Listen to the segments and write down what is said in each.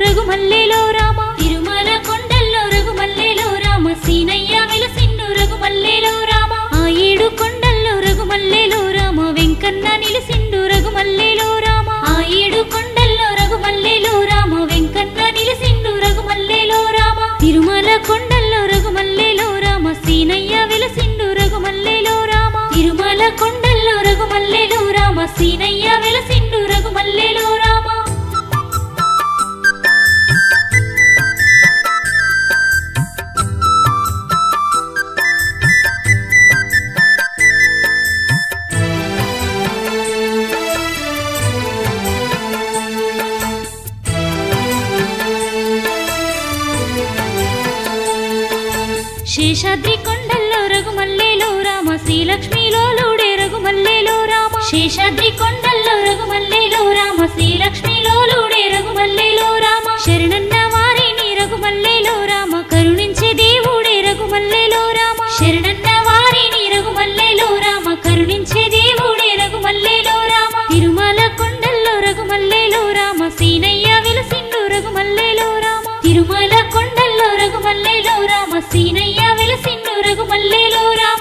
రఘుమల్లేలో రామ తిరుమల కొండల్లో రఘుమల్లేలో రామ సీనయ్య వెలసిండు రఘుమల్లేలో రామ ఆ ఏడు కొండల్లో రఘుమల్లేలో రామ వెంకన్న నిలిసిండు రఘుమల్లేలో రామ ఆ ఏడు కొండల్లో రఘుమల్లేలో రామ వెంకన్న నిలిసిండు రఘుమల్లేలో రామ తిరుమల కొండల్లో రఘుమల్లేలో రామ సీనయ్య వెలసిండు రఘుమల్లేలో రామ తిరుమల కొండల్లో రఘుమల్లేలో రామ సీనయ్య వెలసిండు రఘుమల్లేలో రామ శేషాద్రి కొండల్లో రఘుమల్లేలో రామ శ్రీలక్ష్మిలో లూడే రఘుమల్లేలో రామ శేషాద్రి కొండల్లో రఘుమల్లేలో రామ శ్రీలక్ష్మిలో లూడే రఘుమల్లేలో రామ శరణన్న వారిని రఘుమల్లేలో రామ కరుణించే దేవుడే రఘుమల్లేలో రామ శరణన్న వారిని రఘుమల్లేలో రామ కరుణించే దేవుడే రఘుమల్లేలో రామ తిరుమల కొండల్లో రఘుమల్లేలో రామ సీనయ్య వెలసిండు రఘుమల్లేలో రామ తిరుమల కొండల్లో రఘుమల్లేలో రామ సీనయ్య వెలసిండు రఘుమల్లేలో రామ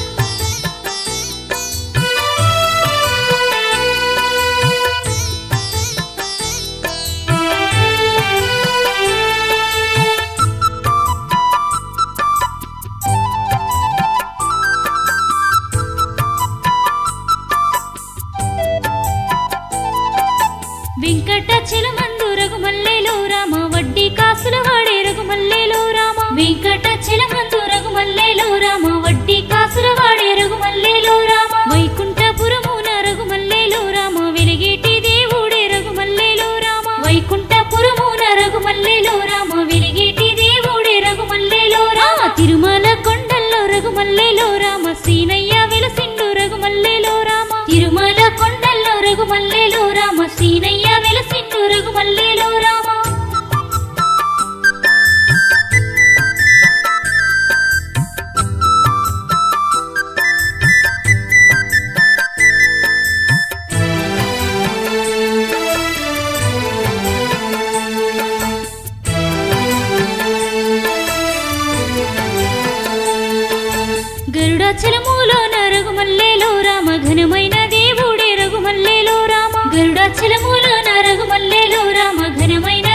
వెంకటాచలమందు రఘుమల్లేలో రామ వడ్డీ కాసుల వాడే రఘుమల్లేలో రామ వెంకటాచలమందు రఘుమల్లేలో రామ వడ్డీ కాసుల వాడే రఘుమల్లేలో రామ వైకుంఠపురమున రఘుమల్లేలో రామ వెలిగేటి దేవుడే రఘుమల్లేలో రామ వైకుంఠపురమున రఘుమల్లేలో రామ వెలిగేటి దేవుడే రఘుమల్లేలో రామ తిరుమల కొండల్లో రఘుమల్లేలో రామ సీనయ్య వెలసిండు రఘుమల్లేలో రామ తిరుమల కొండల్లో రఘుమల్లేలో రామ సీనయ్య వెలసిండు రఘుమల్లేలో రామ గరుడాచలములోన రఘుమల్లేలో రామ ఘనమైన దేవుడే రఘుమల్లేలో రామ గరుడాచలములోన రఘుమల్లేలో రామ ఘనమైన